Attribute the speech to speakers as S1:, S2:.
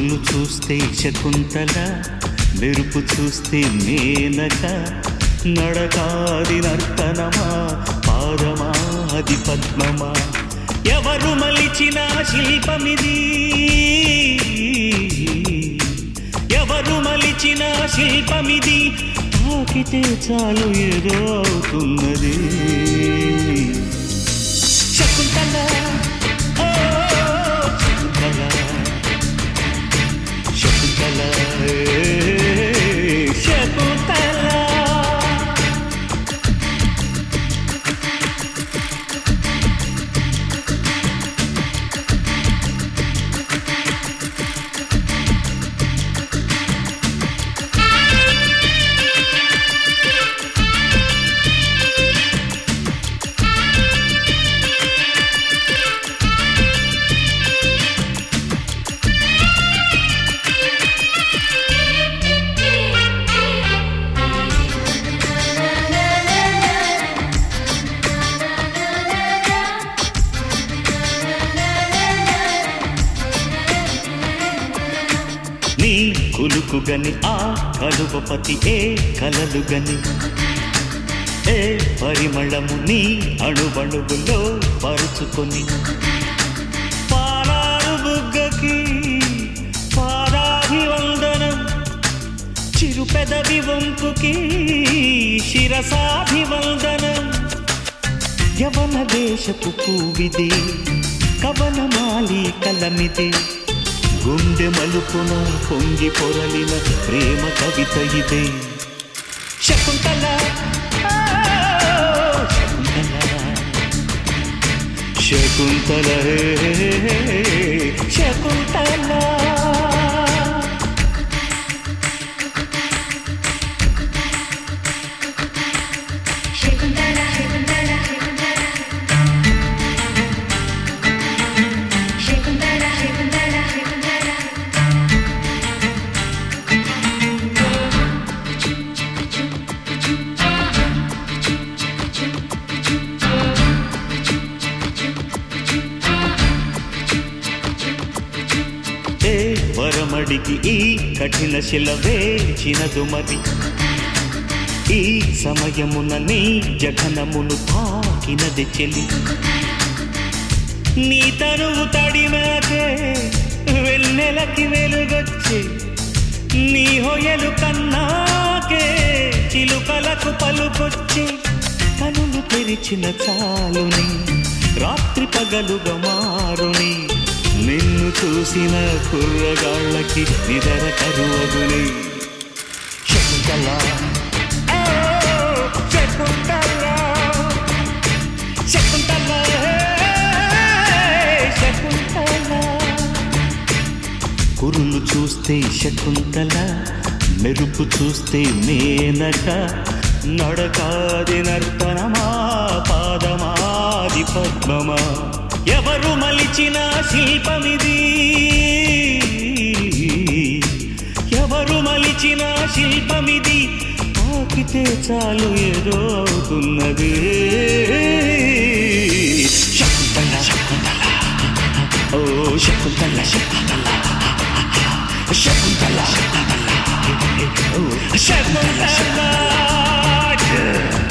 S1: కురులు చూస్తే శకుంతల మెరుపు చూస్తే మేనక నడకాది నర్తనమా పాదమాది పద్మమా ఎవరు మలిచిన శిల్పమిది ఎవరు మలిచిన శిల్పమిది తాకితే చాలు ఏదో అవుతున్నది శకుంతల ఓ శకుంతల శకుంతల ఏ, శకుంతల నీ కులుకుగని ఆ కలువపతి ఏ కలలుగని ఏ పరిమళము నీ అణువణువులో పరుచుకొని పారారు బుగ్గకి పారాభివందనం చిరు పెదవి వంపుకి శిరసాభివందనం యవన దేశపు పూవిది కవనమాలి కలమిది గుండె మలుపున పొంగి పొరలిన ప్రేమ కవిత ఇదే శకుంతల ఆ, శకుంతల శకుంతల హే, శకుంతల
S2: శకుంతల శకుంతల శకుంతల శకుంతల శకుంతల
S1: ఏ వరమడికి ఈ కఠిన శిల వేచినదు మరి ఈ సమయమున నీ జఘనమును తాకినది చెలి నీ తనువు తడిమాకే వెన్నెలకి వెలుగొచ్చి నీ హొయలు కన్నాకే చిలుకలకు పలుకొచ్చి కనులు తెరిచిన చాలుని రాత్రి పగలుగా మారుని నిన్ను చూసిన కుర్రగాళ్ళకి నిదర కరువగుని శకుంతల ఓ, శకుంతల శకుంతల హే, శకుంతల కురులు చూస్తే శకుంతల మెరుపు చూస్తే మేనక నడకాది నర్తనమా పాదమాది పద్మమా ఎవరు మలిచిన శిల్పమిది ఎవరు మలిచిన శిల్పమిది తాకితే చాలు ఏదో అవుతున్నది శకుంతల శకుంతల ఓ శకుంతల శకుంతల శకుంతల శకుంతల శకుంతల